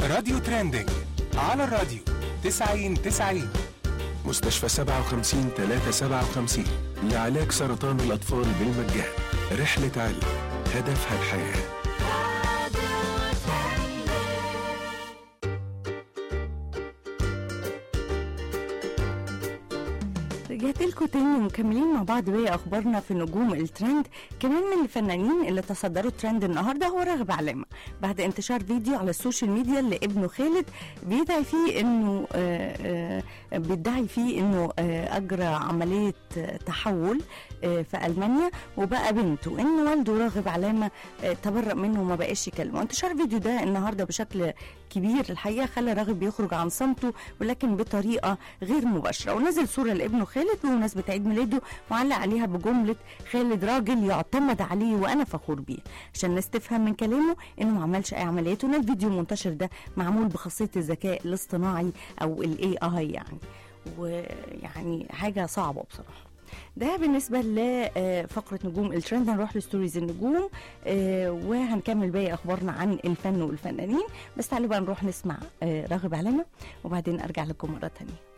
راديو ترندنج على الراديو 90 90 مستشفى 57 357 لعلاج سرطان الأطفال بالمجان رحلة علم هدفها الحياه رجعت لكم تاني ومكملين مع بعض باقي اخبارنا في نجوم الترند كمان من الفنانين اللي تصدروا الترند النهارده هو راغب علامه بعد انتشار فيديو على السوشيال ميديا لابنه خالد بيدعي فيه انه آه، آه، بيدعي فيه انه آه، اجرى عمليه آه، تحول آه، في المانيا وبقى بنته وان والده راغب علامه آه، تبرأ منه وما بقاش يكلمه انتشار الفيديو ده النهارده بشكل كبير الحقيقه خلى راغب يخرج عن صمته ولكن بطريقه غير مباشره ونزل صوره لابنه خالد بمناسبه عيد ميلاده وعلق عليها بجمله خالد راجل يعتمد عليه وانا فخور بيه عشان الناس تفهم من كلامه انه ما عملش اي عمليات وان الفيديو المنتشر ده معمول بخاصيه الذكاء الاصطناعي او الاي اي يعني ويعني حاجه صعبه بصراحه ده بالنسبة لفقرة نجوم الترند هنروح لستوريز النجوم آه، وهنكمل باقي أخبارنا عن الفن والفنانين بس تعالوا بقى نروح نسمع آه، راغب علامة وبعدين أرجع لكم مرة تانية